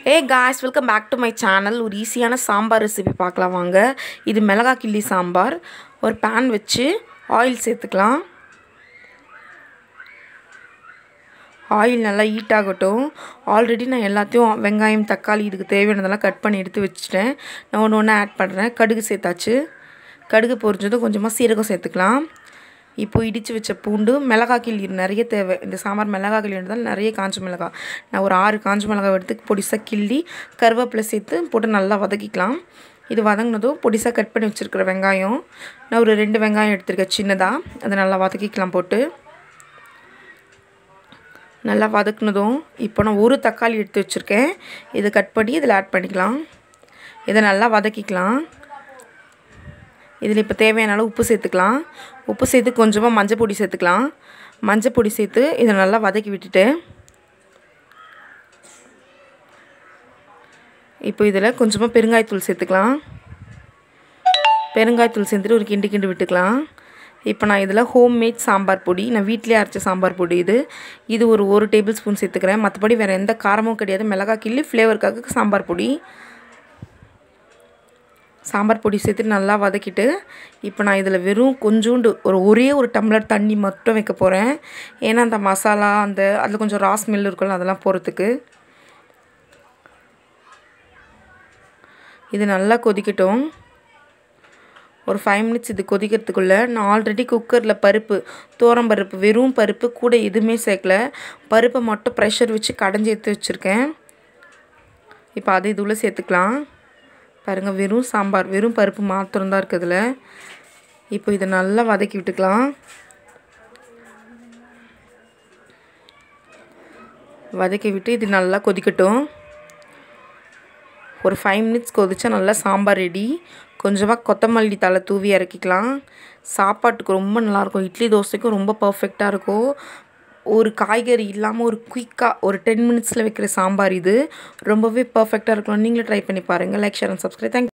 hey guys welcome back to my channel ஒரு ஈஸியான sambar recipe பார்க்கலாம் வாங்க இது மிளகா கிள்ளி சாம்பார் ஒரு பேன் வச்சு ஆயில் சேர்த்துக்கலாம் ஆயில் நல்லா ஹீட் ஆகட்டும் ஆல்ரெடி நான் எல்லாத்தையும் வெங்காயம் தக்காளி இதுக்கு தேவையானதெல்லாம் கட் பண்ணி எடுத்து வச்சுட்டேன் நான் ஒன்று ஒன்று ஆட் பண்ணுறேன் கடுகு சேர்த்தாச்சு கடுகு பொரிஞ்சதும் கொஞ்சமாக சீரகம் சேர்த்துக்கலாம் இப்போ இடித்து வச்ச பூண்டு மிளகா கிள்ளி நிறைய தேவை இந்த சாம்பார் மிளகா கிள்ளி இருந்தால் நிறைய காஞ்ச மிளகா நான் ஒரு ஆறு காஞ்ச மிளகா எடுத்து பொடிசாக கிள்ளி கருவேப்பிலை சேர்த்து போட்டு நல்லா வதக்கிக்கலாம் இது வதங்கினதும் பொடிசாக கட் பண்ணி வச்சுருக்கிற வெங்காயம் நான் ஒரு ரெண்டு வெங்காயம் எடுத்துருக்கேன் சின்னதாக அதை நல்லா வதக்கிக்கலாம் போட்டு நல்லா வதக்குனதும் இப்போ நான் ஒரு தக்காளி எடுத்து வச்சுருக்கேன் இதை கட் பண்ணி இதில் ஆட் பண்ணிக்கலாம் இதை நல்லா வதக்கிக்கலாம் இதில் இப்போ தேவையான அளவு உப்பு சேர்த்துக்கலாம் உப்பு சேர்த்து கொஞ்சமாக மஞ்சள் பொடி சேர்த்துக்கலாம் மஞ்சள் பொடி சேர்த்து இதை நல்லா வதக்கி விட்டுட்டு இப்போ இதில் கொஞ்சமாக பெருங்காயத்தூள் சேர்த்துக்கலாம் பெருங்காயத்தூள் சேர்த்துட்டு ஒரு கிண்டு கிண்டு விட்டுக்கலாம் இப்போ நான் இதில் ஹோம்மேட் சாம்பார் பொடி நான் வீட்டிலே அரைச்ச சாம்பார் பொடி இது இது ஒரு ஒரு டேபிள் ஸ்பூன் சேர்த்துக்கிறேன் மற்றபடி வேறு எந்த காரமும் கிடையாது மிளகாய் கிள்ளி ஃப்ளேவருக்காக சாம்பார் பொடி சாம்பார் பொடி சேர்த்து நல்லா வதக்கிட்டு இப்போ நான் இதில் வெறும் கொஞ்சோண்டு ஒரு ஒரே ஒரு டம்ளர் தண்ணி மட்டும் வைக்க போகிறேன் ஏன்னா அந்த மசாலா அந்த அதில் கொஞ்சம் ரா ஸ்மெல் இருக்கும்ல அதெல்லாம் போகிறதுக்கு இது நல்லா கொதிக்கட்டும் ஒரு ஃபைவ் மினிட்ஸ் இது கொதிக்கிறதுக்குள்ளே நான் ஆல்ரெடி குக்கரில் பருப்பு தோரம் பருப்பு வெறும் பருப்பு கூட எதுவுமே சேர்க்கல பருப்பை மட்டும் ப்ரெஷர் வச்சு கடைஞ்சி எடுத்து வச்சுருக்கேன் இப்போ அதை இது உள்ளே சேர்த்துக்கலாம் பாருங்கள் வெறும் சாம்பார் வெறும் பருப்பு மாத்திரம் தான் இருக்குதுல இப்போ இதை நல்லா வதக்கி விட்டுக்கலாம் வதக்கி விட்டு இது நல்லா கொதிக்கட்டும் ஒரு ஃபைவ் மினிட்ஸ் கொதிச்சா நல்லா சாம்பார் ரெடி கொஞ்சமாக கொத்தமல்லி தலை தூவி இறக்கிக்கலாம் சாப்பாட்டுக்கு ரொம்ப நல்லாயிருக்கும் இட்லி தோசைக்கும் ரொம்ப பர்ஃபெக்டாக இருக்கும் ஒரு காய்கறி இல்லாமல் ஒரு குயிக்காக ஒரு டென் மினிட்ஸில் வைக்கிற சாம்பார் இது ரொம்பவே பர்ஃபெக்டாக இருக்கும் நீங்களும் ட்ரை பண்ணி பாருங்கள் like share and subscribe thank